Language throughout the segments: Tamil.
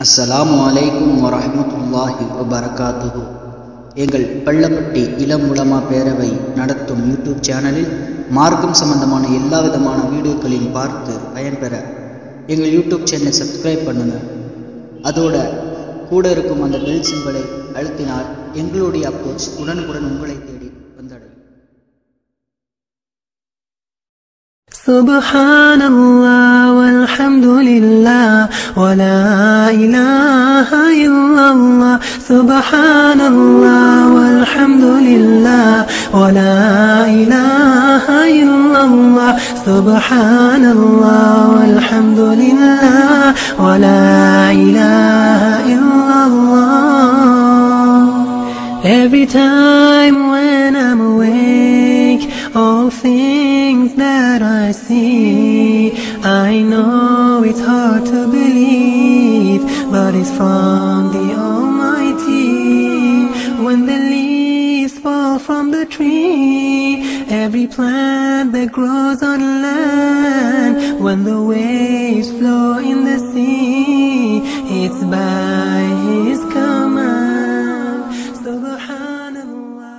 அஸ்ஸலாமு அலைக்கும் வரஹ்மத்துல்லாஹி வபரகாத்துஹு எங்கள் பள்ளப்பட்டி இளம் உலமா பேரவை நடத்தும் யூடியூப் சேனலில் மார்க்கம் சம்பந்தமான எல்லா விதமான வீடியோக்களையும் பார்த்து பயன்பெற எங்கள் யூடியூப் சேனலை சப்ஸ்கிரைப் பண்ணுங்க அதோட கூட இருக்கும் அந்த பெல் சிம்பலை அழுத்தினால் எங்களுடைய அப்ரோச் உடனுக்குடன் உங்களை தேடி வந்தடையும் سبحان الله والحمد لله ولا إله إلا الله سبحان الله والحمد لله ولا إله إلا الله سبحان الله والحمد لله ولا إله إلا الله Every time when I'm awake, all things that I see, I know it's hard to believe, but it's from the Almighty. When the leaves fall from the tree, every plant that grows on land, when the waves flow in the sea, it's by His command. Subhanallah.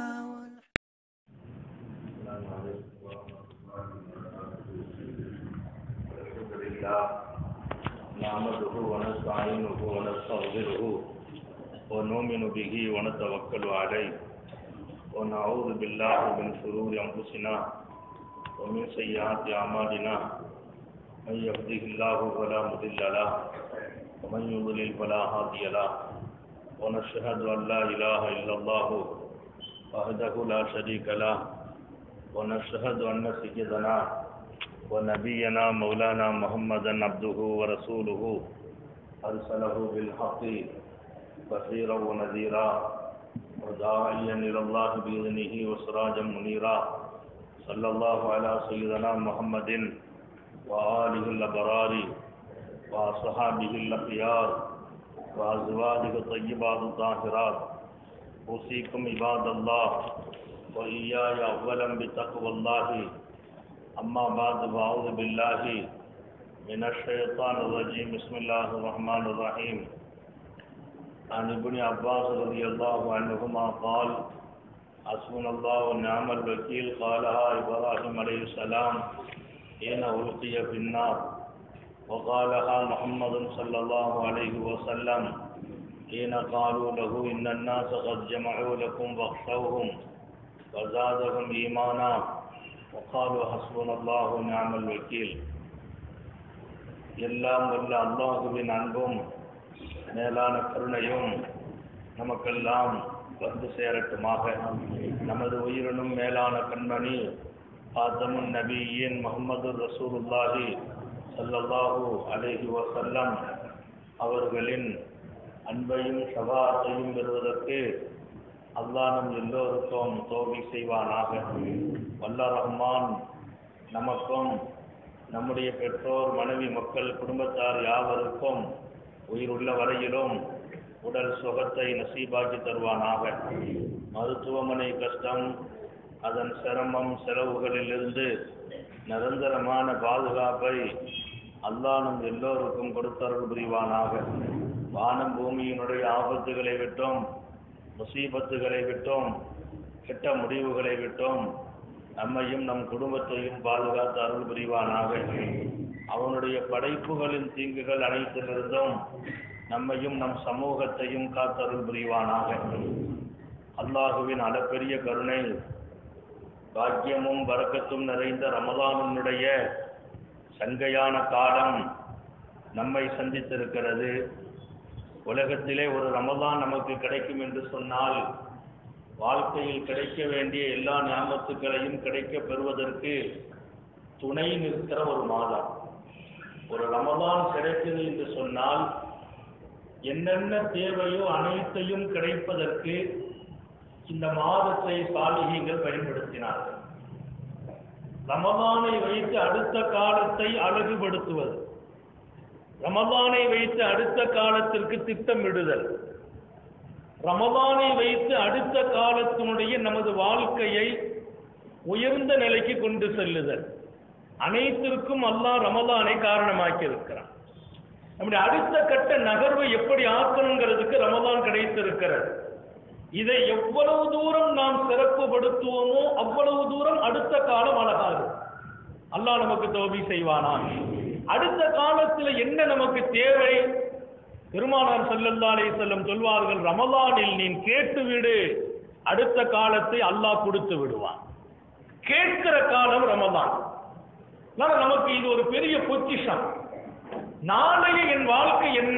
الحمد لله نعمده ونستعينه ونستغفره ونؤمن به ونتوكل عليه ونعوذ بالله من شرور انفسنا ومن سيئات اعمالنا من يهده الله فلا مضل له ومن يضلل فلا هادي له ونشهد ان لا اله الا الله وحده لا شريك له ونشهد ان سيدنا ونبينا مولانا محمدا عبده ورسوله أرسله بالحق بشيرا ونذيرا وداعيا إلى الله بإذنه وسراجا منيرا صلى الله على سيدنا محمد وآله الأبرار وأصحابه الأخيار وأزواجه الطيبات الطاهرات أوصيكم عباد الله وإياي أولا بتقوى الله أما بعد فأعوذ بالله من الشيطان الرجيم بسم الله الرحمن الرحيم عن ابن عباس رضي الله عنهما قال حسبنا الله ونعم الوكيل قالها إبراهيم عليه السلام حين ألقي في النار وقالها محمد صلى الله عليه وسلم حين قالوا له إن الناس قد جمعوا لكم فاخشوهم وزادهم إيمانا وقالوا حسبنا الله ونعم الوكيل எல்லாம் வல்ல அல்லாஹுவின் அன்பும் மேலான கருணையும் நமக்கெல்லாம் வந்து சேரட்டுமாக நமது உயிரினும் மேலான கண்மணி ஆதமுன் நபியின் முகமது ரசூலுல்லாஹி ஸல்லல்லாஹு அலைஹி வஸல்லம் அவர்களின் அன்பையும் ஷபாத்தையும் பெறுவதற்கு அல்லாஹ் நம் எல்லோருக்கும் தோல்வி செய்வானாக வல்ல ரஹ்மான் நமக்கும் நம்முடைய பெற்றோர் மனைவி மக்கள் குடும்பத்தார் யாவருக்கும் உயிருள்ள வரையிலும் உடல் சுகத்தை நசீபாக்கி தருவானாக மருத்துவமனை கஷ்டம் அதன் சிரமம் செலவுகளிலிருந்து நிரந்தரமான பாதுகாப்பை அல்லாஹ் நம் எல்லோருக்கும் கொடுத்தருள் புரிவானாக வானம் பூமியினுடைய ஆபத்துகளை விட்டும் முசீபத்துகளை விட்டோம் கெட்ட முடிவுகளை விட்டோம் நம்மையும் நம் குடும்பத்தையும் பாதுகாத்து அருள் புரிவானாக அவனுடைய படைப்புகளின் தீங்குகள் அனைத்திலிருந்தும் நம்மையும் நம் சமூகத்தையும் காத்தருள் புரிவானாக அல்லாஹுவின் அளப்பெரிய கருணை பாக்கியமும் வரக்கத்தும் நிறைந்த ரமதானுடைய சங்கையான காலம் நம்மை சந்தித்திருக்கிறது உலகத்திலே ஒரு ரமதான் நமக்கு கிடைக்கும் என்று சொன்னால் வாழ்க்கையில் கிடைக்க வேண்டிய எல்லா ஞாபகத்துக்களையும் கிடைக்க பெறுவதற்கு துணை நிற்கிற ஒரு மாதம் ஒரு ரமதான் கிடைக்குது என்று சொன்னால் என்னென்ன தேவையோ அனைத்தையும் கிடைப்பதற்கு இந்த மாதத்தை சாலிகைகள் பயன்படுத்தினார்கள் ரமதானை வைத்து அடுத்த காலத்தை அழகுபடுத்துவது ரமதானை வைத்து அடுத்த காலத்திற்கு திட்டமிடுதல் ரமதானை வைத்து அடுத்த காலத்தினுடைய நமது வாழ்க்கையை உயர்ந்த நிலைக்கு கொண்டு செல்லுதல் அனைத்திற்கும் அல்லாஹ் ரமதானை காரணமாக்கி இருக்கிறான் நம்முடைய அடுத்த கட்ட நகர்வை எப்படி ஆக்கணுங்கிறதுக்கு ரமதான் கிடைத்திருக்கிறது இதை எவ்வளவு தூரம் நாம் சிறப்புபடுத்துவோமோ அவ்வளவு தூரம் அடுத்த காலம் அழகாகும் அல்லாஹ் நமக்கு தோல்வி செய்வானா அடுத்த காலத்தில் என்ன நமக்கு தேவை பெருமானார் ஸல்லல்லாஹு அலைஹி செல்லம் சொல்வார்கள் ரமலானில் நீ கேட்டு விடு அடுத்த காலத்தை அல்லாஹ் கொடுத்து விடுவான் கேட்கிற காலம் ரமலான் அதனால நமக்கு இது ஒரு பெரிய பொக்கிஷம் நாளைய என் வாழ்க்கை என்ன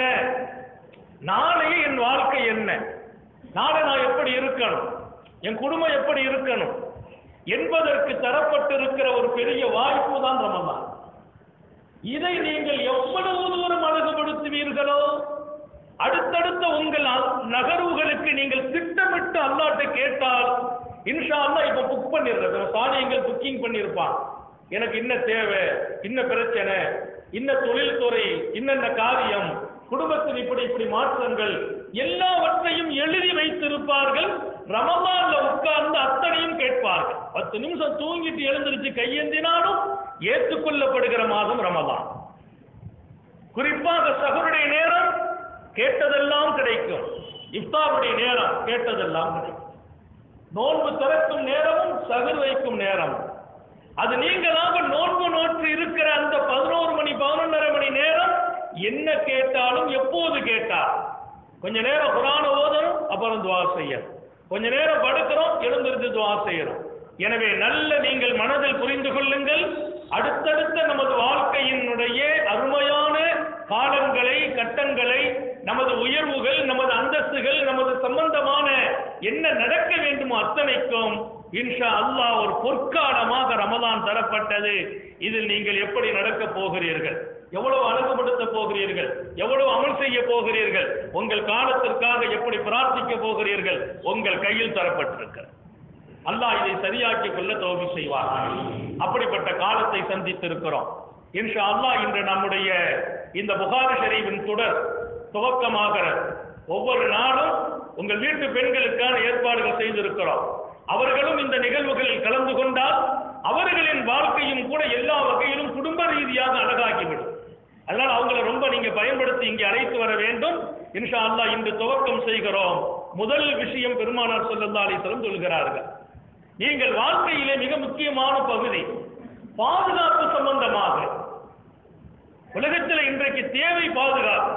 நாளைய என் வாழ்க்கை என்ன நாளை நான் எப்படி இருக்கணும் என் குடும்பம் எப்படி இருக்கணும் என்பதற்கு தரப்பட்டிருக்கிற ஒரு பெரிய வாய்ப்பு தான் ரமலான் இதை நீங்கள் எவ்வளவு தூரம் அழகுபடுத்துவீர்களோ அடுத்தடுத்த உங்கள் அ- நகர்வுகளுக்கு நீங்கள் திட்டமிட்டு அல்லாட்ட கேட்டால் இன்ஷா அல்லாஹ் இப்ப புக் பண்ணிடுறது சாணியங்கள் புக்கிங் பண்ணியிருப்பான் எனக்கு இன்ன தேவை இன்ன பிரச்சனை இன்ன தொழில்துறை இன்னென்ன காரியம் குடும்பத்தில் இப்படி இப்படி மாற்றங்கள் எல்லாவற்றையும் எழுதி வைத்திருப்பார்கள் ரமலான்ல உட்கார்ந்து அத்தனையும் கேட்பார்கள் பத்து நிமிஷம் தூங்கிட்டு எழுந்திருச்சு கையேந்தினாலும் ஏற்றுக்கொள்ளப்படுகிற மாதம் ரமலான் குறிப்பாக சகருடைய நேரம் கேட்டதெல்லாம் கிடைக்கும் இஃப்தாருடைய நேரம் கேட்டதெல்லாம் கிடைக்கும் நோன்பு திறக்கும் நேரமும் சகர் வைக்கும் நேரம் அது நீங்களாக நோன்பு நோற்று இருக்கிற அந்த பதினோரு மணி பதினொன்றரை மணி நேரம் என்ன கேட்டாலும் எப்போது கேட்டால் கொஞ்ச நேரம் குரான ஓதணும் அப்புறம் துவா செய்யணும் கொஞ்ச நேரம் படுக்கிறோம் எழுந்திருந்து துவா செய்யணும் எனவே நல்ல நீங்கள் மனதில் புரிந்து கொள்ளுங்கள் அடுத்தடுத்த நமது வாழ்க்கையினுடைய அருமையான காலங்களை கட்டங்களை நமது உயர்வுகள் நமது அந்தஸ்துகள் நமது சம்பந்தமான என்ன நடக்க வேண்டுமோ அத்தனைக்கும் இன்ஷா அல்லாஹ் ஒரு பொற்காலமாக ரமலான் தரப்பட்டது இதில் நீங்கள் எப்படி நடக்கப் போகிறீர்கள் எவ்வளவு அழகுபடுத்த போகிறீர்கள் எவ்வளவு அமல் செய்ய போகிறீர்கள் உங்கள் காலத்திற்காக எப்படி பிரார்த்திக்க போகிறீர்கள் உங்கள் கையில் தரப்பட்டிருக்கிறது அல்லாஹ் இதை சரியாக்கிக் கொள்ள தோல்வி செய்வார் அப்படிப்பட்ட காலத்தை சந்தித்திருக்கிறோம் இன்ஷா அல்லாஹ் இன்று நம்முடைய இந்த புகாரி ஷரீஃபின் தொடர் துவக்கமாகிறது ஒவ்வொரு நாளும் உங்கள் வீட்டு பெண்களுக்கான ஏற்பாடுகள் செய்திருக்கிறோம் அவர்களும் இந்த நிகழ்வுகளில் கலந்து கொண்டால் அவர்களின் வாழ்க்கையும் கூட எல்லா வகையிலும் குடும்ப ரீதியாக அழகாகிவிடும் அதனால் அவங்கள ரொம்ப நீங்க பயன்படுத்தி இங்கே அழைத்து வர வேண்டும் இன்ஷா அல்லாஹ் இன்று துவக்கம் செய்கிறோம் முதல் விஷயம் பெருமானார் ஸல்லல்லாஹு அலைஹி வஸல்லம் சொல்கிறார்கள் நீங்கள் வாழ்க்கையிலே மிக முக்கியமான பகுதி பாதுகாப்பு சம்பந்தமாக உலகத்தில் இன்றைக்கு தேவை பாதுகாப்பு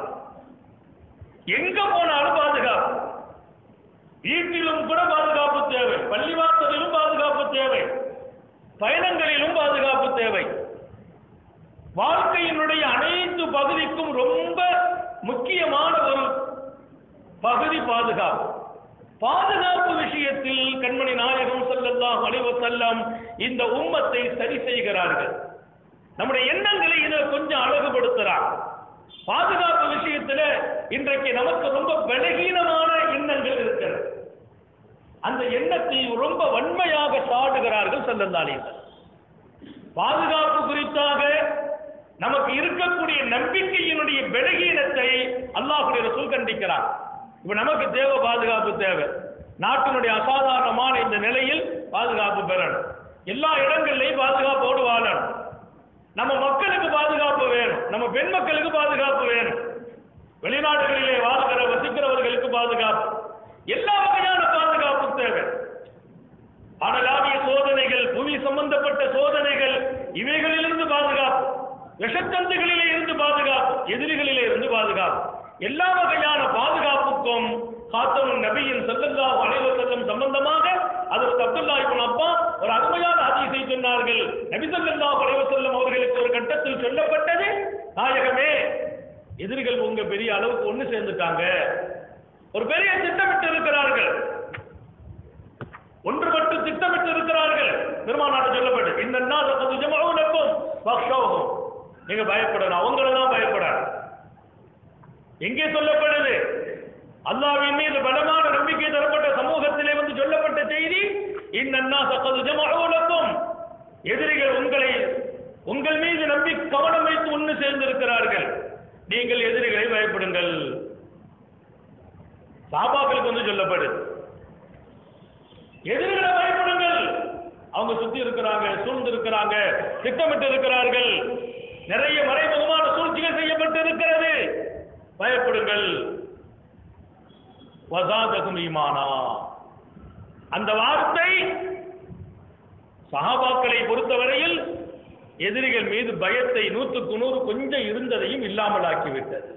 எங்க போனாலும் பாதுகாப்பு வீட்டிலும் கூட பாதுகாப்பு தேவை பள்ளிவாசலிலும் பாதுகாப்பு தேவை பயணங்களிலும் பாதுகாப்பு தேவை வாழ்க்கையினுடைய அனைத்து பகுதிக்கும் ரொம்ப முக்கியமான ஒரு பகுதி பாதுகாப்பு பாதுகாப்பு விஷயத்தில் கண்மணி நாயகம் ஸல்லல்லாஹு அலைஹி வஸல்லம் இந்த உம்மத்தை சரி செய்கிறார்கள் நம்முடைய எண்ணங்களை இதை கொஞ்சம் அழகுபடுத்துறாங்க பாதுகாப்பு விஷயத்துல இன்றைக்கு நமக்கு ரொம்ப பலகீனமான எண்ணங்கள் இருக்கிறது அந்த எண்ணத்தை ரொம்ப வன்மையாக சாடுகிறார்கள் ஸல்லல்லாஹு அலைஹி வஸல்லம் பாதுகாப்பு குறித்தாக நமக்கு இருக்கக்கூடிய நம்பிக்கையினுடைய பலகீனத்தை அல்லாஹ்வுடைய ரசூல் கண்டிக்கிறார் இப்ப நமக்கு தேவை பாதுகாப்பு தேவை நாட்டினுடைய அசாதாரணமான இந்த நிலையில் பாதுகாப்பு பெறணும் எல்லா இடங்கள்லையும் பாதுகாப்போடு வாழணும் நம்ம மக்களுக்கு பாதுகாப்பு வேணும் நம்ம பெண் மக்களுக்கு பாதுகாப்பு வேணும் வெளிநாடுகளிலே வாழ்கிற வசிக்கிறவர்களுக்கு பாதுகாப்பு எல்லா வகையான பாதுகாப்பு தேவை அடலாவிய சோதனைகள் புவி சம்பந்தப்பட்ட சோதனைகள் இவைகளிலிருந்து பாதுகாப்பு விஷத்தந்துகளிலே இருந்து பாதுகாப்பு எதிரிகளிலே இருந்து பாதுகாப்பு எல்லா வகையான பாதுகாப்புக்கும் காத்தமும் நபியின் ஸல்லல்லாஹு அலைஹி வஸல்லம் சம்பந்தமாக அதற்கு அப்துல்லா இப்னு அப்பா ஒரு அருமையான ஹதீஸை சொன்னார்கள் நபி ஸல்லல்லாஹு அலைஹி வஸல்லம் அவர்களுக்கு ஒரு கட்டத்தில் சொல்லப்பட்டது நாயகமே எதிரிகள் உங்க பெரிய அளவுக்கு ஒண்ணு சேர்ந்துட்டாங்க ஒரு பெரிய திட்டமிட்டு இருக்கிறார்கள் ஒன்றுபட்டு திட்டமிட்டு இருக்கிறார்கள் பெருமானாட்ட சொல்லப்பட்டு இந்த நாள் ஜமவுனக்கும் பக்ஷோகம் நீங்க பயப்படணும் அவங்கள தான் பயப்படணும் எங்கே சொல்லப்படுது அல்லாஹ்வின் மீது பலமான நம்பிக்கை தரப்பட்ட சமூகத்திலே வந்து சொல்லப்பட்ட செய்தி இன்னன்னா சக்கது ஜமவுனக்கும் எதிரிகள் உங்களை உங்கள் மீது நம்பி கவனம் வைத்து ஒன்று சேர்ந்திருக்கிறார்கள் நீங்கள் எதிரிகளை பயப்படுங்கள் சாபாக்களுக்கு வந்து சொல்லப்படுது எதிரிகளை பயப்படுங்கள் அவங்க சுத்தி இருக்கிறாங்க சூழ்ந்து இருக்கிறாங்க திட்டமிட்டு இருக்கிறார்கள் நிறைய மறைமுகமான சூழ்ச்சி சூழ்ச்சிகள் செய்யப்பட்டிருக்கிறது பயப்படுங்கள் வசாதகும் ஈமானா அந்த வார்த்தை சஹாபாக்களை பொறுத்தவரையில் எதிரிகள் மீது பயத்தை நூற்றுக்கு நூறு கொஞ்சம் இருந்ததையும் இல்லாமல் ஆக்கிவிட்டது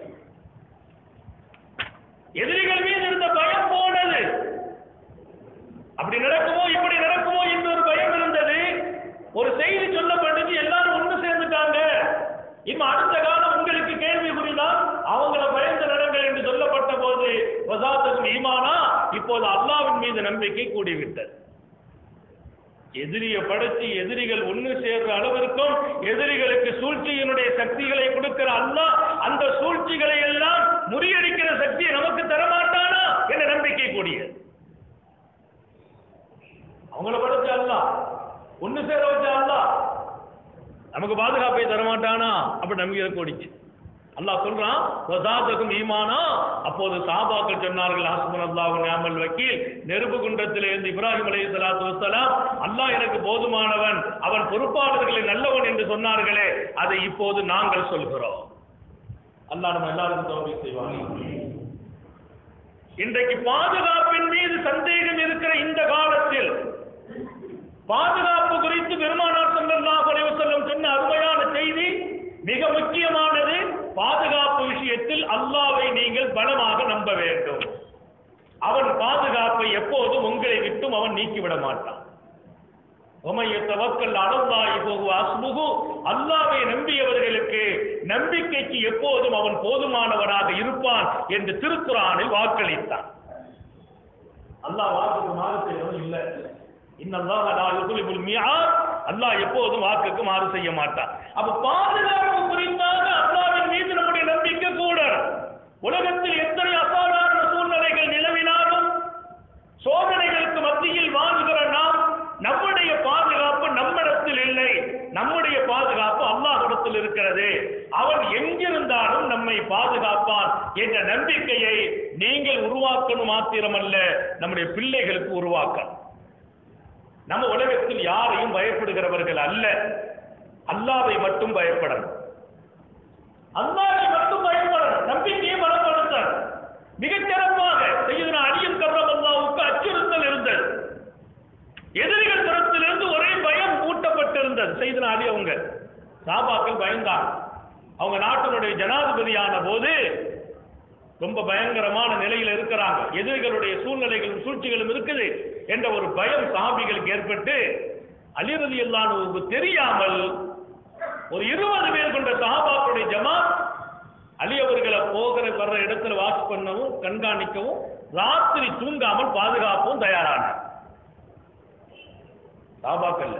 எதிரிகள் மீது இருந்த பயம் போனது அப்படி நடக்குமோ இப்படி நடக்குமோ என்று ஒரு பயம் இருந்தது ஒரு செய்தி சொல்லப்பட்டது எல்லாரும் ஒன்று சேர்ந்துட்டாங்க இன்னும் அடுத்த காலம் உங்களுக்கு கேள்வி புரிதான் அவங்கள பயந்து நடங்கள் என்று சொல்லப்பட்ட போது வசாத்துக்கும் ஈமானா இப்போது அல்லாவின் மீது நம்பிக்கை கூடிவிட்டது எதிரியை படைச்சு எதிரிகள் ஒன்று சேர்ற அளவிற்கும் எதிரிகளுக்கு சூழ்ச்சியினுடைய சக்திகளை கொடுக்கிற அல்லாஹ் அந்த சூழ்ச்சிகளை எல்லாம் முறியடிக்கிற சக்தியை நமக்கு தரமாட்டானா என்ற நம்பிக்கை கூடியது அவங்கள படைச்ச அல்லாஹ் ஒன்று சேர வச்ச அல்லாஹ் நமக்கு பாதுகாப்பை தரமாட்டானா அப்படி நம்பிக்கை கூடிச்சு அல்லாஹ் சொல்றான் வசாதகும் ஈமானா அப்போது சாபாக்கள் சொன்னார்கள் ஹஸ்பன் அல்லாஹ் நியாமல் வக்கீல் நெருப்பு குண்டத்தில் இருந்து இப்ராஹிம் அலைஹி ஸலாத்து வஸலாம் அல்லாஹ் எனக்கு போதுமானவன் அவன் பொறுப்பாளர்களில் நல்லவன் என்று சொன்னார்களே அதை இப்போது நாங்கள் சொல்கிறோம் அல்லாஹ் நம்ம எல்லாருக்கும் தோல்வி செய்வாங்க இன்றைக்கு பாதுகாப்பின் மீது சந்தேகம் இருக்கிற இந்த காலத்தில் பாதுகாப்பு குறித்து பெருமானார் ஸல்லல்லாஹு அலைஹி வஸல்லம் சொன்ன அருமையான செய்தி மிக முக்கியமானது பாதுகாப்பு விஷயத்தில் அல்லாவை நீங்கள் பலமாக நம்ப வேண்டும் அவன் பாதுகாப்பை எப்போதும் உங்களை விட்டும் அவன் நீக்கிவிட மாட்டான் தவக்கல் அலல்லாஹி போகு அஸ்முகு அல்லாவை நம்பியவர்களுக்கு நம்பிக்கைக்கு எப்போதும் அவன் போதுமானவனாக இருப்பான் என்று திருக்குறானில் வாக்களித்தான் அல்லாஹ் வாக்குக்கு மாறு செய்யறவன் இல்லை இன்னல்லாஹ் லா யுக்லிபுல் மிஆத் அல்லாஹ் எப்போதும் வாக்குக்கு மாறு செய்ய மாட்டான் அப்ப பாதுகாப்பு குறிப்பாக அல்லாஹ்வின் மீது நம்முடைய நம்பிக்கை கூட உலகத்தில் எத்தனை அசாதாரண சூழ்நிலைகள் நிலவினாலும் சோதனைகளுக்கு மத்தியில் வாழ்கிற நாம் நம்முடைய பாதுகாப்பு நம்மிடத்தில் இல்லை நம்முடைய பாதுகாப்பு அல்லாஹ்விடத்தில் இருக்கிறது அவன் எங்கிருந்தாலும் நம்மை பாதுகாப்பான் என்ற நம்பிக்கையை நீங்கள் உருவாக்கணும் மாத்திரமல்ல நம்முடைய பிள்ளைகளுக்கு உருவாக்கணும் நம்ம உலகத்தில் யாரையும் பயப்படுகிறவர்கள் அல்ல அல்லாவை மட்டும் பயப்படணும் அல்லாவை மட்டும் பயப்படணும் நம்பிக்கையை பலப்படுத்தணும் மிகச் சிறப்பாக செய்தனா அடியும் கர்ரம் அல்லாவுக்கு அச்சுறுத்தல் இருந்தது எதிரிகள் புறத்திலிருந்து ஒரே பயம் ஊட்டப்பட்டிருந்தது செய்தனா அலி அவங்க சாபாக்கள் பயந்தாங்க அவங்க நாட்டினுடைய ஜனாதிபதியான போது ரொம்ப பயங்கரமான நிலையில் இருக்கிறாங்க எதிரிகளுடைய சூழ்நிலைகளும் சூழ்ச்சிகளும் இருக்குது என்ற ஒரு பயம் சாபிகளுக்கு ஏற்பட்டு அலிரதி அல்லானுக்கு தெரியாமல் ஒரு இருபது பேர் கொண்ட சஹாபாக்களுடைய ஜமாத் அலி அவர்களை போகிற வர்ற இடத்துல வாட்ச் பண்ணவும் கண்காணிக்கவும் ராத்திரி தூங்காமல் பாதுகாப்பும் தயாரானார் சஹாபாக்கள்ல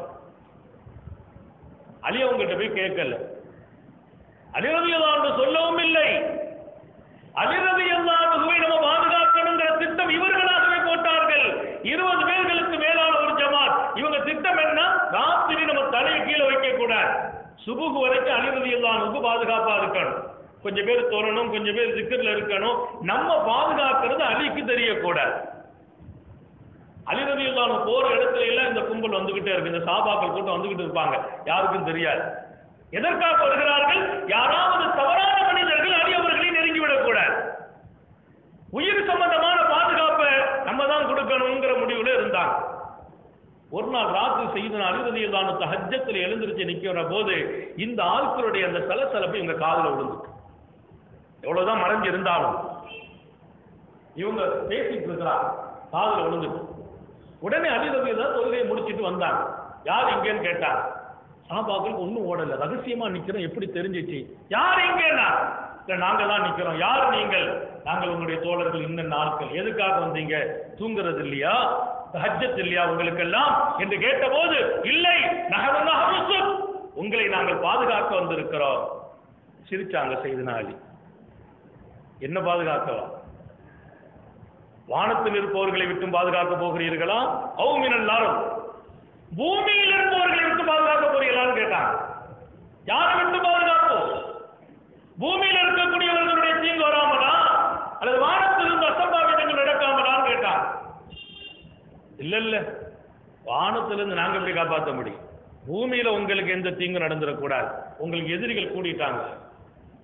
அலி அவங்ககிட்ட போய் கேட்கல அலிரதி அல்லான்னு சொல்லவும் இல்லை அலிரதி அல்லாஹுவை நம்ம பாதுகாக்கணுங்கிற திட்டம் இவர்களாகவே போட்டார்கள் இருபது பேர்களுக்கு மேலான ஒரு ஜமாத் இவங்க திட்டம் என்ன ராத்திரி நம்ம தலையை கீழே வைக்க கூடாது சுபுகு வரைக்கும் அலிரதி அல்லாஹுக்கு பாதுகாப்பா இருக்கணும் கொஞ்சம் பேர் தோறணும் கொஞ்சம் பேர் திக்கர்ல இருக்கணும் நம்ம பாதுகாக்கிறது அலிக்கு தெரியக்கூடாது அலிரதி அல்லாஹ் போற இடத்துல எல்லாம் இந்த கும்பல் வந்துகிட்டே இருக்கு இந்த சாபாக்கள் கூட்டம் வந்துகிட்டு இருப்பாங்க யாருக்கும் தெரியாது எதற்காக வருகிறார்கள் யாராவது தவறான மனிதர்கள் அலி அவர்களை நெருங்கிவிடக் கூடாது உயிர் சம்பந்தமான பாதுகாப்பை நம்ம தான் கொடுக்கணுங்கிற முடிவுல இருந்தாங்க ஒரு நாள் ராத்திரி செய்த அலிரதியிலான ஹஜ்ஜத்தில் எழுந்திருச்சு நிக்கிற போது இந்த ஆட்களுடைய அந்த சலசலப்பு இவங்க காதுல விழுந்துட்டு எவ்வளவுதான் மறைஞ்சு இருந்தாலும் இவங்க பேசிட்டு இருக்கிறாங்க காதுல விழுந்துட்டு உடனே அலிரதி தான் தொழுகையை முடிச்சிட்டு வந்தாங்க யார் எங்கன்னு கேட்டாங்க சாபாக்களுக்கு ஒன்றும் ஓடல ரகசியமா நிக்கிறோம் எப்படி தெரிஞ்சிச்சு யார் எங்கன்னா இல்ல நாங்க தான் நிக்கிறோம் யார் நீங்கள் நாங்கள் உங்களுடைய தோழர்கள் இன்னும் நாட்கள் எதுக்காக வந்தீங்க தூங்குறது இல்லையா ஹஜ்ஜத் இல்லையா உங்களுக்கெல்லாம் என்று கேட்டபோது இல்லை நகரம் உங்களை நாங்கள் பாதுகாக்க வந்திருக்கிறோம் சிரிச்சாங்க செய்தனா அலி என்ன பாதுகாக்கவா வானத்தில் இருப்பவர்களை விட்டு பாதுகாக்க போகிறீர்களா அவுமின் எல்லாரும் பூமியில் இருப்பவர்களை விட்டு பாதுகாக்க போறீங்களான்னு கேட்டாங்க யாரை விட்டு பாதுகாப்போம் பூமியில் இருக்கக்கூடியவர்களுடைய தீங்கு வராமலா அல்லது வானத்தில் இருந்து அசம்பாவிதங்கள் நடக்காமலான்னு கேட்டாங்க இல்ல இல்ல வானத்திலிருந்து நாங்க எப்படி காப்பாற்ற முடியும் பூமியில உங்களுக்கு எந்த தீங்கு நடந்துடக்கூடாது உங்களுக்கு எதிரிகள் கூடிட்டாங்க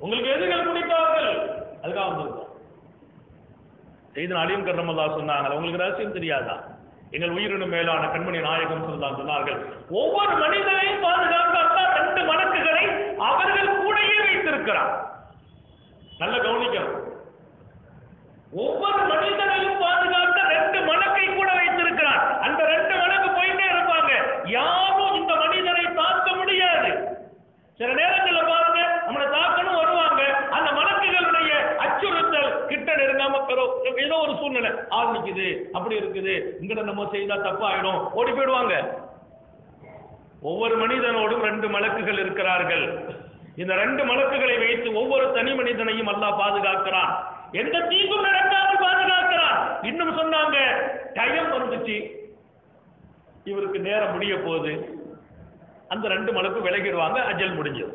உங்களுக்கு எதிரிகள் பிடித்தவர்கள் அதுக்காக வந்திருக்கோம் செய்து அலியும் கர்ணமல்லா சொன்னாங்க உங்களுக்கு ரகசியம் தெரியாதா எங்கள் உயிரினும் மேலான கண்மணி நாயகம் சொல்லலாம் சொன்னார்கள் ஒவ்வொரு மனிதனையும் பாதுகாக்க அல்லாஹ் ரெண்டு மலக்குகளை அவர்கள் கூடயே வைத்திருக்கிறார் நல்ல கவனிக்கணும் ஒவ்வொரு மனிதனையும் பாதுகாக்க ரெண்டு மலக்கை கூட வைத்திருக்கிறார் அந்த ரெண்டு மலக்கு போயிட்டே இருப்பாங்க யாரும் இந்த மனிதனை தாக்க முடியாது சில நேரங்கள்ல பாருங்க நம்மளை தாக்கணும் வருவாங்க அந்த மலக்குகளுடைய அச்சுறுத்தல் கிட்ட நெருங்காம பெறும் ஏதோ ஒரு சூழ்நிலை ஆள் நிக்குது அப்படி இருக்குது இங்கிட்ட நம்ம செய்தா தப்பாயிடும் ஓடி போயிடுவாங்க ஒவ்வொரு மனிதனோடும் ரெண்டு மலக்குகள் இருக்கிறார்கள் இந்த ரெண்டு மலக்குகளை வைத்து ஒவ்வொரு தனி மனிதனையும் அல்லாஹ் பாதுகாக்கிறான் எந்த தீங்கும் நடக்காமல் பாதுகாக்கிறான் இன்னும் சொன்னாங்க டைம் வந்துச்சு இவருக்கு நேரம் முடிய போகுது அந்த ரெண்டு மலக்கு விலகிடுவாங்க அஜல் முடிஞ்சது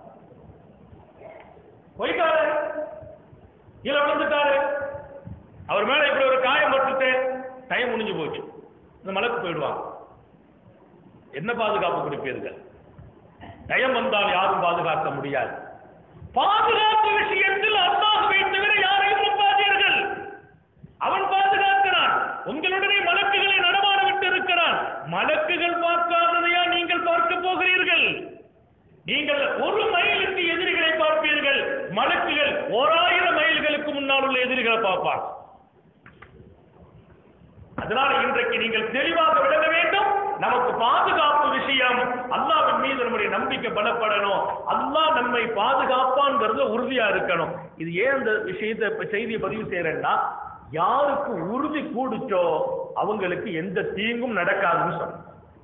போயிட்டாரு கீழே விழுந்துட்டாரு அவர் மேல இப்படி ஒரு காயம் பட்டுட்டு டைம் முடிஞ்சு போச்சு இந்த மலக்கு போயிடுவாங்க என்ன பாதுகாப்பு கொடுப்பீர்கள் டைம் வந்தால் யாரும் பாதுகாக்க முடியாது பாதுகாப்பு விஷயத்தில் அல்லாஹ்வை தவிர யாரையும் நம்பாதீர்கள் அவன் பாதுகாக்கிறான் உங்களுடனே மலக்குகளை நடமாட விட்டு இருக்கிறான் மலக்குகள் பார்க்காததையா நீங்கள் பார்க்க போகிறீர்கள் நீங்கள் ஒரு மைலுக்கு எதிரிகளை பார்ப்பீர்கள் மலக்குகள் ஓராயிரம் மைல்களுக்கு முன்னால் உள்ள எதிரிகளை பார்ப்பார் அதனால இன்றைக்கு நீங்கள் தெளிவாக விளங்க வேண்டும் நமக்கு பாதுகாப்பு விஷயம் அல்லாஹ்வின் மீது நம்முடைய நம்பிக்கை பலப்படணும் அல்லாஹ் நம்மை பாதுகாப்பான்ங்கிறதுல உறுதியா இருக்கணும் இது ஏன் இந்த விஷயத்தை இப்ப செய்தியை பதிவு செய்யறேன்னா யாருக்கு உறுதி கூடுச்சோ அவங்களுக்கு எந்த தீங்கும் நடக்காதுன்னு சொன்ன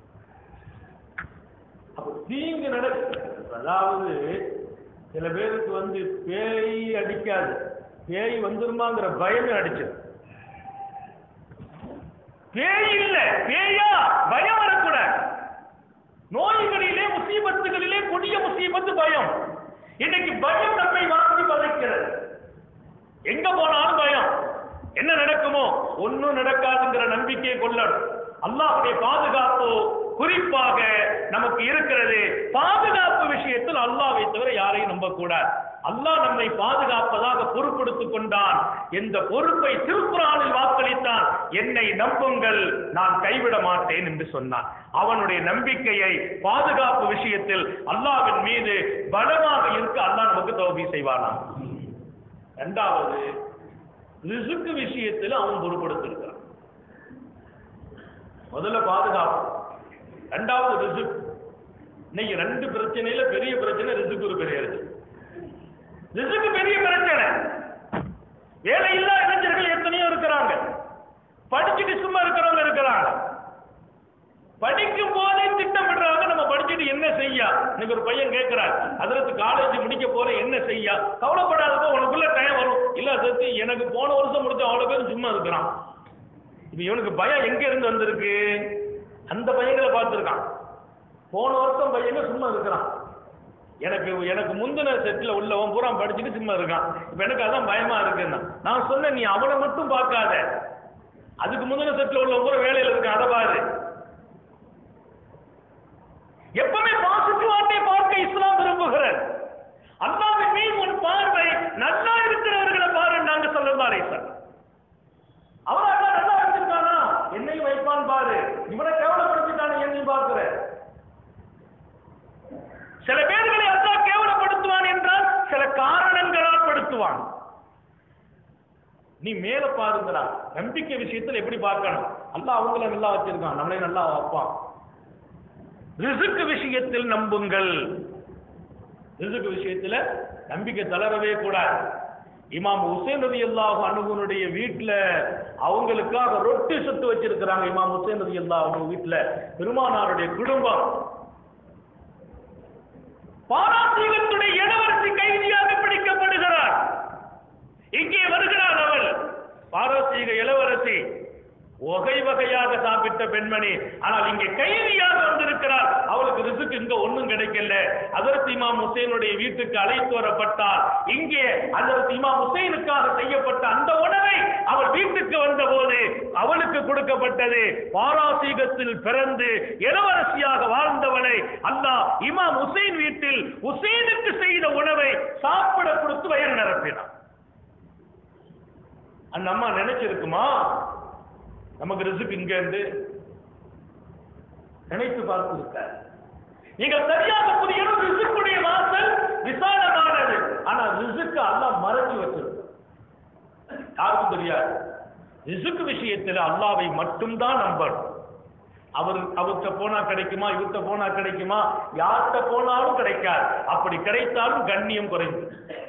அப்ப தீங்கு நடக்கு அதாவது சில பேருக்கு வந்து பேய் அடிக்காது பேய் வந்துருமாங்கிற பயமே அடிச்சது பேய் இல்ல பேயா பயம் வரக்கூடாது நோய்களிலே முசீபத்துகளிலே கொடிய முசீபத்து பயம் இன்னைக்கு பயம் நம்மை வாங்கி வதைக்கிறது எங்க போனாலும் பயம் என்ன நடக்குமோ ஒண்ணும் நடக்காதுங்கிற நம்பிக்கையை கொள்ளணும் அல்லாஹ்வுடைய பாதுகாப்பு குறிப்பாக நமக்கு இருக்கிறது பாதுகாப்பு விஷயத்தில் அல்லாஹ்வை தவிர யாரையும் நம்பக்கூடாது அல்லாஹ் நம்மை பாதுகாப்பதாக பொறுப்படுத்திக் கொண்டான் இந்த பொறுப்பை திருக்குறானில் வாக்களித்தான் என்னை நம்புங்கள் நான் கைவிட மாட்டேன் என்று சொன்னான் அவனுடைய நம்பிக்கையை பாதுகாப்பு விஷயத்தில் அல்லாஹ்வின் மீது பலமாக இருக்க அல்லாஹ் நமக்கு தௌபி செய்வானா இரண்டாவது ரிசுக்கு விஷயத்தில் அவன் பொறுப்படுத்திருக்கிறான் முதல்ல பாதுகாப்பு ரெண்டாவது ரிசுக் இன்னைக்கு ரெண்டு பிரச்சனையில பெரிய பிரச்சனை ரிசுக்கு ஒரு பெரிய இருக்கு ரிசுக்கு பெரிய பிரச்சனை வேலை இல்லா இளைஞர்கள் எத்தனையோ இருக்கிறாங்க படிச்சுட்டு சும்மா இருக்கிறவங்க இருக்கிறாங்க படிக்கும் போதே திட்டமிடுறாங்க நம்ம படிச்சுட்டு என்ன செய்ய இன்னைக்கு ஒரு பையன் கேட்கிறார் அதற்கு காலேஜ் முடிக்க போறேன் என்ன செய்ய கவலைப்படாதப்போ உனக்குள்ள டைம் வரும் இல்ல அதற்கு எனக்கு போன வருஷம் முடிச்ச அவ்வளவு பேரும் சும்மா இருக்கிறான் இப்ப இவனுக்கு பயம் எங்க இருந்து வந்திருக்கு அந்த பையங்களை பார்த்திருக்கான் போன வருஷம் பையங்க சும்மா இருக்கிறான் எனக்கு எனக்கு முந்தின செட்ல உள்ளவன் பூரா படிச்சுட்டு சும்மா இருக்கான் இப்ப எனக்கு அதான் பயமா இருக்குன்னா நான் சொன்னேன் நீ அவனை மட்டும் பார்க்காத அதுக்கு முந்தின செட்ல உள்ளவன் பூரா வேலையில இருக்கான் அதை பாரு எப்பவுமே பாசிட்டிவாட்டை பார்க்க இஸ்லாம் விரும்புகிறது அல்லாவின் மீது உன் பார்வை நல்லா இருக்கிறவர்களை பாரு நாங்க சொல்லலாம் சார் அவன் அல்லாஹ் நல்லா வச்சிருக்கானா என்னையும் வைப்பான் பாரு இவனை கேவலப்படுத்திட்டானே என்னையும் பார்க்கிற சில பேர்களை அல்லாஹ் கேவலப்படுத்துவான் என்றால் சில காரணங்களால் படுத்துவான் நீ மேல பாருங்கடா நம்பிக்கை விஷயத்தில் எப்படி பார்க்கணும் அல்லாஹ் அவங்கள நல்லா வச்சிருக்கான் நம்மளே நல்லா வைப்பான் ரிசுக்கு விஷயத்தில் நம்புங்கள் ரிசுக்கு விஷயத்துல நம்பிக்கை தளரவே கூடாது இமாம் ஹுசேன் ரதி அல்லாஹ் அனுகுனுடைய வீட்டுல அவங்களுக்காக ரொட்டி சுட்டு வச்சிருக்கிறாங்க இமாம் ஹுசேன் ரதி அல்லாஹ் அவங்க வீட்டுல பெருமானாருடைய குடும்பம் பாராசீகத்துடைய இளவரசி கைதியாக பிடிக்கப்படுகிறார் இங்கே வருகிறார் அவள் பாரசீக இளவரசி வகை வகையாக சாப்பிட்ட பெண்மணி ஆனால் இங்கே கைதியாக வந்திருக்கிறார் அவளுக்கு ரிசுக்கு இங்க ஒண்ணும் கிடைக்கல அதற்கு இமாம் ஹுசேனுடைய வீட்டுக்கு அழைத்து வரப்பட்டார் இங்கே அதற்கு இமாம் ஹுசேனுக்காக செய்யப்பட்ட அந்த உணவை அவள் வீட்டுக்கு வந்த போது அவளுக்கு கொடுக்கப்பட்டது பாராசீகத்தில் பிறந்து இளவரசியாக வாழ்ந்தவளை அல்லாஹ் இமாம் ஹுசைன் வீட்டில் ஹுசைனுக்கு செய்த உணவை சாப்பிட கொடுத்து வயிறு நிரப்பினான் அந்த அம்மா நினைச்சிருக்குமா நமக்கு ரிசுக்கு இங்க இருந்து நினைத்து பார்த்திருக்க நீங்கள் சரியாக புரியணும் ரிசுக்குடைய வாசல் விசாலமானது ஆனா ரிசுக்கு அல்லாஹ் மறைச்சு வச்சிருக்க யாருக்கும் தெரியாது ரிசுக்கு விஷயத்தில் அல்லாவை மட்டும்தான் நம்பணும் அவர் அவர்கிட்ட போனா கிடைக்குமா இவர்கிட்ட போனா கிடைக்குமா யார்கிட்ட போனாலும் கிடைக்காது அப்படி கிடைத்தாலும் கண்ணியம் குறைந்து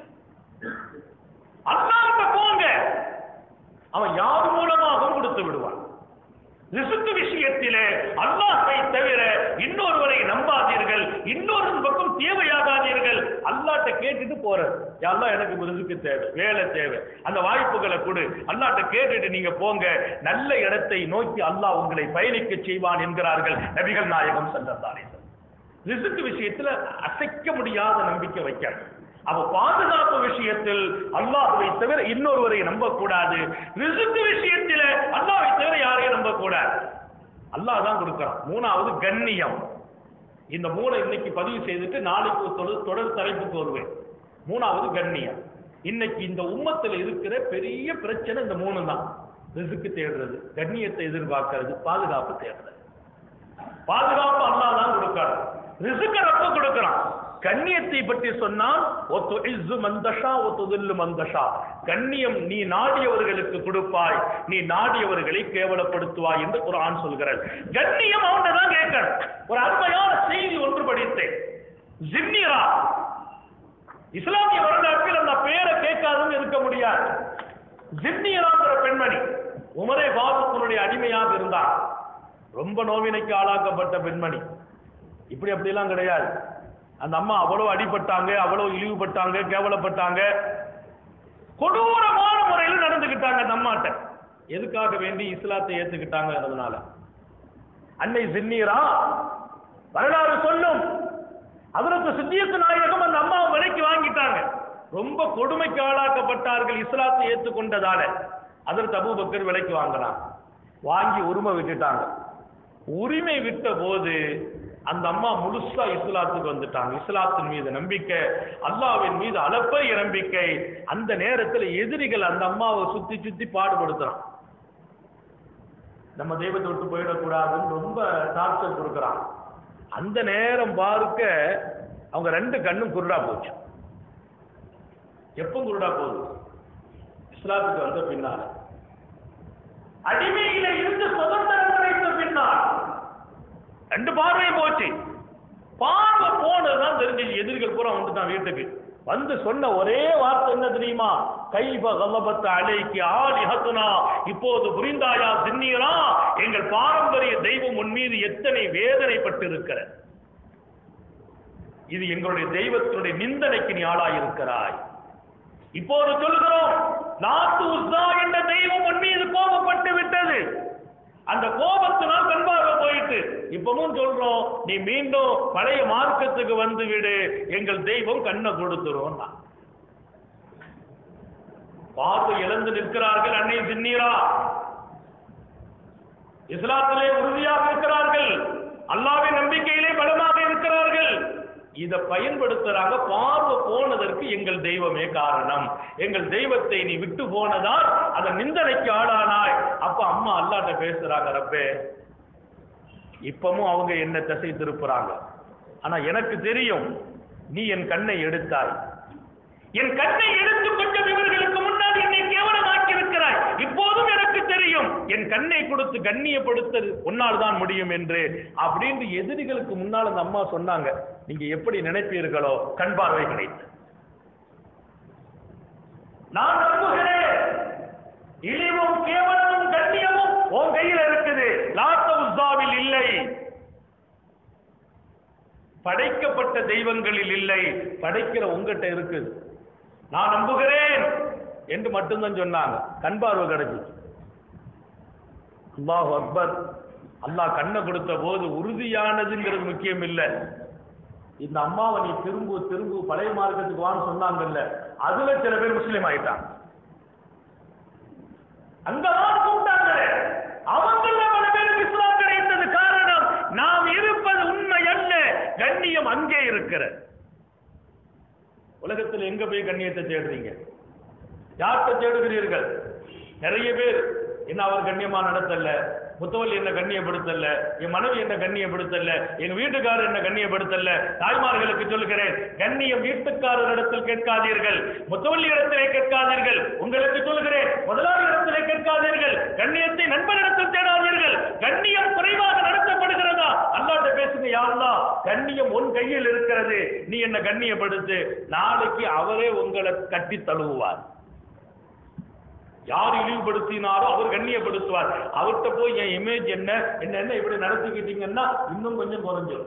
அல்லாஹ்கிட்ட போங்க அவன் யார் மூலமாகவும் கொடுத்து விடுவான் ரிசுக்கு விஷயத்திலே அல்லாஹை தவிர இன்னொருவரை நம்பாதீர்கள் இன்னொரு பக்கம் தேவையாகாதீர்கள் அல்லாட்ட கேட்டுட்டு போறது அல்லாஹ் எனக்கு ரிசுக்கு தேவை வேலை தேவை அந்த வாய்ப்புகளை கொடு அல்லாட்ட கேட்டுட்டு நீங்க போங்க நல்ல இடத்தை நோக்கி அல்லாஹ் உங்களை பயணிக்க செய்வான் என்கிறார்கள் நபிகள் நாயகம் சென்றதானே ரிசுக்கு விஷயத்துல அசைக்க முடியாத நம்பிக்கை வைக்கணும் அவ பாதுகாப்பு விஷயத்தில் அல்லாஹ்வை தவிர இன்னொருவரை நம்பக்கூடாது ரிசுக்கு விஷயத்தில அல்லாஹ்வை தவிர யாரையும் நம்பக்கூடாது அல்லாஹ் தான் கொடுக்கறான் மூணாவது கண்ணியம் இந்த மூணை இன்னைக்கு பதிவு செய்துட்டு நாளைக்கு ஒரு தொடர் தொடர் தலைப்புக்கு வருவேன் மூணாவது கண்ணியம் இன்னைக்கு இந்த உம்மத்துல இருக்கிற பெரிய பிரச்சனை இந்த மூணு தான் ரிசுக்கு தேடுறது கண்ணியத்தை எதிர்பார்க்கிறது பாதுகாப்பு தேடுறது பாதுகாப்பு அல்லாஹ் தான் கொடுக்கறான் ரிசுக்க ரப்ப கொடுக்கறான் கண்ணியத்தை பற்றி சொன்னால் ஒத்து இஸ்ஸு மந்தஷா ஒத்து தில்லு மந்தஷா கண்ணியம் நீ நாடியவர்களுக்கு கொடுப்பாய் நீ நாடியவர்களை கேவலப்படுத்துவாய் என்று குர்ஆன் சொல்கிறது கண்ணியம் அவன்கிட்ட தான் கேட்கணும் ஒரு அருமையான செய்தி ஒன்று படித்தேன் ஜிம்னிரா இஸ்லாமிய வரலாற்றில் அந்த பேரை கேட்காதவங்க இருக்க முடியாது ஜிம்னியராங்கிற பெண்மணி உமரே பாபுக்கனுடைய அடிமையாக இருந்தார் ரொம்ப நோவினைக்கு ஆளாக்கப்பட்ட பெண்மணி இப்படி அப்படிலாம் கிடையாது அந்த அம்மா அவ்வளவு அடிபட்டாங்க அவ்வளவு இழிவுபட்டாங்க கேவலப்பட்டாங்க கொடூரமான முறையில் நடந்துகிட்டாங்க அந்த அம்மாட்ட எதுக்காக வேண்டி இஸ்லாத்தை ஏத்துக்கிட்டாங்க அதனால அன்னை சின்னீரா வரலாறு சொல்லும் அதற்கு சித்தியத்து நாயகம் அந்த அம்மாவை விலைக்கு வாங்கிட்டாங்க ரொம்ப கொடுமைக்கு ஆளாக்கப்பட்டார்கள் இஸ்லாத்தை ஏற்றுக்கொண்டதால அதற்கு அபூபக்கர் விலைக்கு வாங்கினான் வாங்கி உரிமை விட்டுட்டாங்க உரிமை விட்ட போது அந்த அம்மா முழுசா இஸ்லாத்துக்கு வந்துட்டாங்க இஸ்லாத்தின் மீது நம்பிக்கை அல்லாஹ்வின் மீது அளப்பரிய நம்பிக்கை அந்த நேரத்தில் எதிரிகள் அந்த அம்மாவை சுத்தி சுத்தி பாடுபடுத்துறான் நம்ம தெய்வத்தை விட்டு போயிடக்கூடாதுன்னு ரொம்ப டார்ச்சர் கொடுக்குறான் அந்த நேரம் பார்க்க அவங்க ரெண்டு கண்ணும் குருடா போச்சு எப்போ குருடா போகுது இஸ்லாத்துக்கு வந்த பின்னால அடிமையில இருந்து சுதந்திரம் கிடைத்த பின்னால் ரெண்டு பார்வையும் போச்சு பார்வை போனதுதான் தெரிஞ்சு எதிரிகள் பூரா வந்துட்டான் வீட்டுக்கு வந்து சொன்ன ஒரே வார்த்தை என்ன தெரியுமா கைப கலபத்த அலைக்கு ஆலிஹத்துனா இப்போது புரிந்தாயா சின்னீரா எங்கள் பாரம்பரிய தெய்வம் உன் மீது எத்தனை வேதனைப்பட்டு இருக்கிற இது எங்களுடைய தெய்வத்தினுடைய நிந்தனைக்கு நீ ஆளாயிருக்கிறாய் இப்போது சொல்கிறோம் நாத்து உஸ்தா என்ற தெய்வம் உன் மீது கோபப்பட்டு விட்டது அந்த கோபத்தினால் கண்பார்வை போயிட்டு இப்பவும் சொல்றோம் நீ மீண்டும் பழைய மார்க்கத்துக்கு வந்து விடு எங்கள் தெய்வம் கண்ணை கொடுத்துரும் பார்த்து இழந்து நிற்கிறார்கள் அன்னை சின்னீரா இஸ்லாத்திலே உறுதியாக இருக்கிறார்கள் அல்லாவின் நம்பிக்கையிலே பலமாக இருக்கிறார்கள் இத பயன்படுத்துறாங்க பார்வை போனதற்கு எங்கள் தெய்வமே காரணம் எங்கள் தெய்வத்தை நீ விட்டு போனதால் அந்த நிந்தனைக்கு ஆளானாய் அப்ப அம்மா அல்லாட்ட பேசுறாங்க ரப்பே இப்பவும் அவங்க என்ன திசை திருப்புறாங்க ஆனா எனக்கு தெரியும் நீ என் கண்ணை எடுத்தாய் என் கண்ணை எடுத்துக் கொண்ட இவர்களுக்கு முன்னால் என்னை கேவலமாக்கி இருக்கிறாய் இப்போதும் எனக்கு தெரியும் என் கண்ணை கொடுத்து கண்ணியப்படுத்த உன்னால் தான் முடியும் என்று அப்படின்னு எதிரிகளுக்கு முன்னால் அந்த அம்மா சொன்னாங்க நீங்க எப்படி நினைப்பீர்களோ கண் பார்வை கிடைத்து நான் நம்புகிறேன் இழிவும் கேவலமும் கண்ணியமும் உன் கையில் இருக்குது லாத்த உஸ்தாவில் இல்லை படைக்கப்பட்ட தெய்வங்களில் இல்லை படைக்கிற உங்ககிட்ட இருக்குது நான் நம்புகிறேன் என்று மட்டும்தான் சொன்னாங்க கண் பார்வை கிடைச்சிச்சு அல்லாஹ் அக்பர் அல்லாஹ் கண்ணை கொடுத்த போது உறுதியானதுங்கிறது முக்கியம் இல்லை இந்த அம்மாவை நீ திரும்பு திரும்பு பழைய மார்க்கத்துக்கு வான்னு சொன்னாங்கல்ல அதுல சில பேர் முஸ்லீம் ஆயிட்டாங்க அங்கதான் கூப்பிட்டாங்க இருக்கிறார்களே அவங்கள பல பேருக்கு இஸ்லாம் கிடைத்தது காரணம் நாம் இருப்பது உண்மை அல்ல கண்ணியம் அங்கே இருக்கிறது உலகத்தில் எங்க போய் கண்ணியத்தை தேடுறீங்க யார்கிட்ட தேடுகிறீர்கள் நிறைய பேர் என்ன அவர் கண்ணியமா நடத்தல முத்தவல்லி என்ன கண்ணியப்படுத்தல என் மனைவி என்ன கண்ணியப்படுத்தல எங்க வீட்டுக்காரர் என்ன கண்ணியப்படுத்தல தாய்மார்களுக்கு சொல்லுகிறேன் கண்ணியம் வீட்டுக்காரரிடத்தில் கேட்காதீர்கள் முத்தவல்லி இடத்திலே கேட்காதீர்கள் உங்களுக்கு சொல்லுகிறேன் முதலாளி இடத்திலே கேட்காதீர்கள் கண்ணியத்தை நண்பனிடத்தில் தேடாதீர்கள் கண்ணியம் குறைவாக நடத்தப்படுகிறதா அல்லாட்ட பேசுங்க யாருலா கண்ணியம் உன் கையில் இருக்கிறது நீ என்ன கண்ணியப்படுத்து நாளைக்கு அவரே உங்களை கட்டி தழுவுவார் யார் இழிவுபடுத்தினாரோ அவர் கண்ணியப்படுத்துவார் அவர்கிட்ட போய் என் இமேஜ் என்ன என்ன என்ன இப்படி நடத்திக்கிட்டீங்கன்னா இன்னும் கொஞ்சம் குறைஞ்சிடும்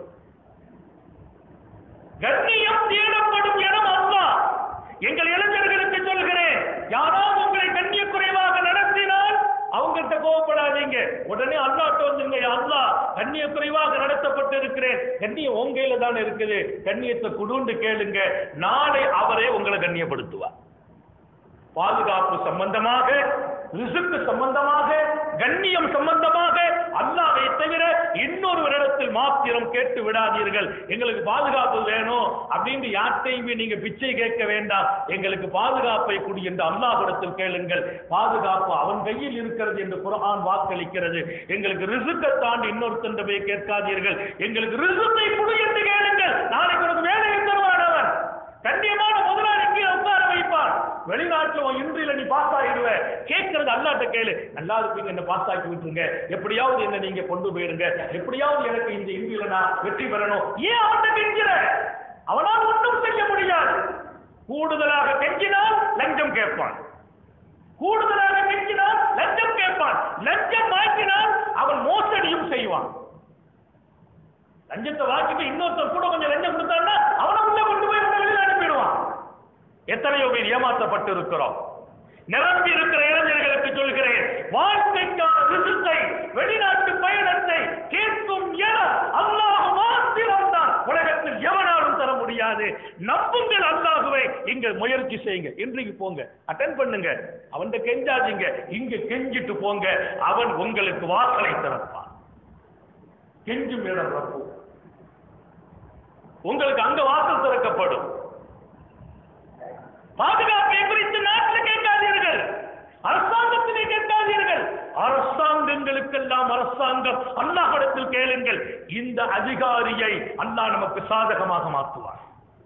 கண்ணியம் தேடப்படும் இடம் அல்லா எங்கள் இளைஞர்களுக்கு சொல்கிறேன் யாராவது உங்களை கண்ணிய குறைவாக நடத்தினால் அவங்ககிட்ட கோவப்படாதீங்க உடனே அல்லாட்ட வந்துங்க அல்லா கண்ணிய குறைவாக நடத்தப்பட்டு இருக்கிறேன் கண்ணியம் உங்கையில தான் இருக்குது கண்ணியத்தை குடுண்டு கேளுங்க நாளை அவரே உங்களை கண்ணியப்படுத்துவார் பாதுகாப்பு சம்பந்தமாக ரிசுக்கு சம்பந்தமாக கண்ணியம் சம்பந்தமாக அல்லாவை தவிர இன்னொரு இடத்தில் மாத்திரம் கேட்டு விடாதீர்கள் எங்களுக்கு பாதுகாப்பு வேணும் அப்படின்னு யார்கிட்டையுமே நீங்க பிச்சை கேட்க வேண்டாம் எங்களுக்கு பாதுகாப்பை குடி என்று அல்லாஹிடத்தில் கேளுங்கள் பாதுகாப்பு அவன் கையில் இருக்கிறது என்று குரான் வாக்களிக்கிறது எங்களுக்கு ரிசுக்கை தாண்டி இன்னொருத்தன் போய் கேட்காதீர்கள் எங்களுக்கு ரிசுக்கை குடி என்று கேளுங்கள் நாளைக்கு உனக்கு வேலையை தருவான் அவன் கண்ணியமான முதலாளிக்கு உட்கார வைப்பான் வெளிநாட்டுல உன் இன்றில நீ பாஸ் ஆகிடுவ கேட்கறது அல்லாட்ட கேளு நல்லா இருப்பீங்க என்ன பாஸ் ஆக்கி விட்டுருங்க எப்படியாவது என்ன நீங்க கொண்டு போயிருங்க எப்படியாவது எனக்கு இந்த இன்றில நான் வெற்றி பெறணும் ஏன் அவன்கிட்ட கெஞ்சிற அவனால் ஒன்றும் செய்ய முடியாது கூடுதலாக கெஞ்சினால் லஞ்சம் கேட்பான் கூடுதலாக கெஞ்சினால் லஞ்சம் கேட்பான் லஞ்சம் வாங்கினால் அவன் மோசடியும் செய்வான் லஞ்சத்தை வாங்கிட்டு இன்னொருத்தர் கூட கொஞ்சம் லஞ்சம் கொடுத்தான்னா அவனை உள்ள கொண்டு போய் உன்னை வெளியில அனுப்பிடுவான் எத்தனையோ பேர் ஏமாற்றப்பட்டு இருக்கிறோம் நிரம்பி இருக்கிற இளைஞர்களுக்கு சொல்கிறேன் வாழ்க்கைக்கான ரிசுத்தை வெளிநாட்டு பயணத்தை கேட்கும் இடம் அல்லாஹ் மாத்திரம் தான் உலகத்தில் எவனாலும் தர முடியாது நம்புங்கள் அல்லாஹுவை இங்க முயற்சி செய்யுங்க இன்றைக்கு போங்க அட்டன் பண்ணுங்க அவன்கிட்ட கெஞ்சாதீங்க இங்க கெஞ்சிட்டு போங்க அவன் உங்களுக்கு வாசலை திறப்பான் கெஞ்சும் இடம் ரப்பு உங்களுக்கு அங்க வாசல் திறக்கப்படும் பாதுகாப்பை குறித்து நாட்டில் கேட்காதீர்கள் அரசாங்கத்திலே கேட்காதீர்கள் அரசாங்கங்களுக்கெல்லாம் அரசாங்கம் அல்லாஹிடத்தில் கேளுங்கள் இந்த அதிகாரியை அல்லாஹ் நமக்கு சாதகமாக மாற்றுவார்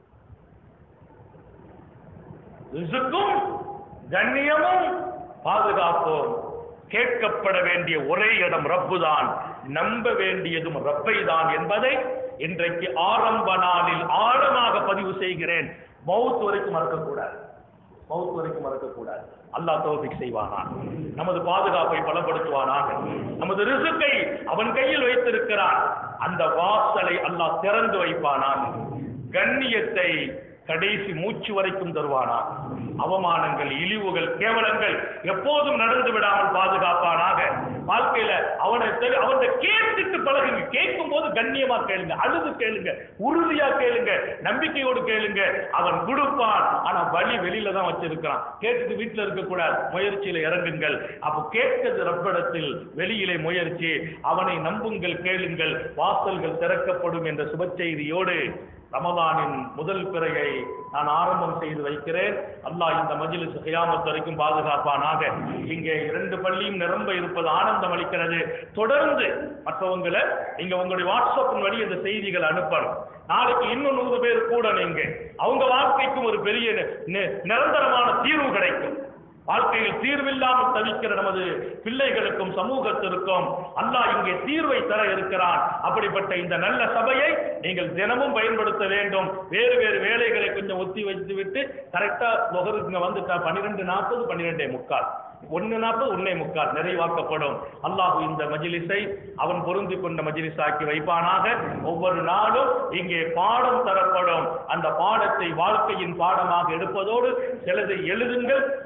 ரிசுக்கும் கண்ணியமும் பாதுகாப்போம் கேட்கப்பட வேண்டிய ஒரே இடம் ரப்பு தான் நம்ப வேண்டியதும் ரப்பை தான் என்பதை இன்றைக்கு ஆரம்ப நாளில் ஆழமாக பதிவு செய்கிறேன் மவுத் வரைக்கும் மறக்கக்கூடாது மவுத் வரைக்கும் மறக்கக்கூடாது அல்லாஹ் தௌஃபிக் செய்வானா நமது பாதுகாப்பை பலப்படுத்துவானாக நமது ரிசுக்கை அவன் கையில் வைத்திருக்கிறான் அந்த வாசலை அல்லாஹ் திறந்து வைப்பானான் கண்ணியத்தை கடைசி மூச்சு வரைக்கும் தருவானா அவமானங்கள் இழிவுகள் கேவலங்கள் எப்போதும் நடந்து விடாமல் பாதுகாப்பானாக வாழ்க்கையில அவனை தெரி- அவனை கேட்டுட்டு பழகுங்க கேட்கும் போது கண்ணியமா கேளுங்க அழுது கேளுங்க உறுதியா கேளுங்க நம்பிக்கையோடு கேளுங்க அவன் கொடுப்பான் ஆனா வழி வெளியில தான் வச்சிருக்கிறான் கேட்டுட்டு வீட்டுல இருக்க கூடாது முயற்சியில இறங்குங்கள் அப்ப கேட்கிறது ரப்பிடத்தில் வெளியிலே முயற்சி அவனை நம்புங்கள் கேளுங்கள் வாசல்கள் திறக்கப்படும் என்ற சுப செய்தியோடு ரமதானின் முதல் பிறையை நான் ஆரம்பம் செய்து வைக்கிறேன் அல்லாஹ் இந்த மஜ்லிஸ் கியாமத் வரைக்கும் பாதுகாப்பானாக இங்கே இரண்டு பள்ளியும் நிரம்ப இருப்பது ஆனந்தம் அளிக்கிறது தொடர்ந்து மற்றவங்களை நீங்க உங்களுடைய வாட்ஸ்அப்பின் வழி இந்த செய்திகள் அனுப்பணும் நாளைக்கு இன்னும் நூறு பேர் கூட நீங்க அவங்க வாழ்க்கைக்கும் ஒரு பெரிய நி- நி- நிரந்தரமான தீர்வு கிடைக்கும் வாழ்க்கையில் தீர்வில்லாமல் தவிக்கிற நமது பிள்ளைகளுக்கும் சமூகத்திற்கும் அல்லாஹ் இங்கே தீர்வை தர இருக்கிறான் அப்படிப்பட்ட இந்த நல்ல சபையை நீங்கள் தினமும் பயன்படுத்த வேண்டும் வேறு வேறு வேலைகளை கொஞ்சம் ஒத்தி வைத்து விட்டு கரெக்டா இங்க வந்துட்டா பன்னிரெண்டு நாற்பது பன்னிரெண்டே முக்கால் ஒன்னு நாற்பது ஒன்னே முக்கால் நிறைவாக்கப்படும் அல்லாஹ் இந்த மஜ்லிஸை அவன் பொருந்தி கொண்ட மஜ்லிஸாக்கி வைப்பானாக ஒவ்வொரு நாளும் இங்கே பாடம் தரப்படும் அந்த பாடத்தை வாழ்க்கையின் பாடமாக எடுப்பதோடு சிலதை எழுதுங்கள்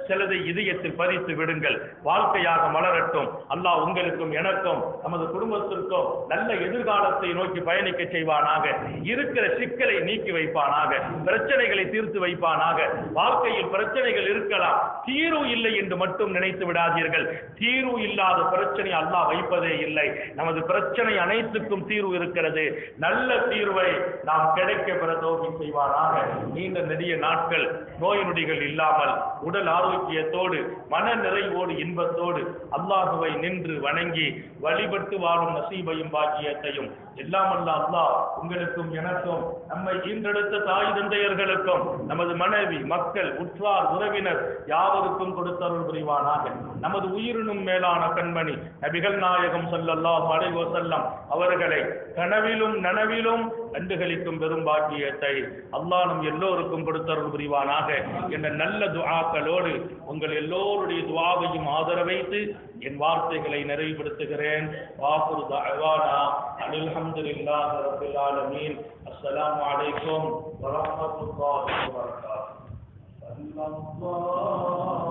சிலதை இதயத்தில் பதித்து விடுங்கள் வாழ்க்கையாக மலரட்டும் அல்லாஹ் உங்களுக்கும் எனக்கும் நமது குடும்பத்திற்கும் நல்ல எதிர்காலத்தை நோக்கி பயணிக்க செய்வானாக இருக்கிற சிக்கலை நீக்கி வைப்பானாக பிரச்சனைகளை தீர்த்து வைப்பானாக வாழ்க்கையில் பிரச்சனைகள் இருக்கலாம் தீர்வு இல்லை என்று மட்டும் நினைத்து விடாதீர்கள் தீர்வு இல்லாத பிரச்சனை அல்லாஹ் வைப்பதே இல்லை நமது பிரச்சனை அனைத்துக்கும் தீர்வு இருக்கிறது நல்ல தீர்வை நாம் கிடைக்க பெற தோகி செய்வாராக நீண்ட நெடிய நாட்கள் நோய் நொடிகள் இல்லாமல் உடல் ஆரோக்கியத்தோடு மன நிறைவோடு இன்பத்தோடு அல்லாஹுவை நின்று வணங்கி வழிபட்டு வாழும் நசீபையும் பாக்கியத்தையும் எல்லாம் அல்ல அல்லாஹ் உங்களுக்கும் எனக்கும் நம்மை ஈன்றெடுத்த தாய் தந்தையர்களுக்கும் நமது மனைவி மக்கள் உற்றார் உறவினர் யாவருக்கும் கொடுத்தருள் புரிவானாக நமது உயிரினும் மேலான கண்மணி நபிகள் நாயகம் ஸல்லல்லாஹு அலைஹி வஸல்லம் அவர்களை கனவிலும் நனவிலும் கண்டுகளிக்கும் பெரும் பாக்கியத்தை அல்லாஹ் நம் எல்லோருக்கும் கொடுத்தருள் புரிவானாக என்ற நல்ல துஆக்களோடு உங்கள் எல்லோருடைய துஆவையும் ஆதரவைத்து என் வார்த்தைகளை நிறைவுபடுத்துகிறேன் வாகுரு தஅவானா அல்ஹம்துலில்லாஹி ரப்பில் ஆலமீன் அஸ்ஸலாமு அலைக்கும் வரஹ்மத்துல்லாஹி வபரகாத்துஹு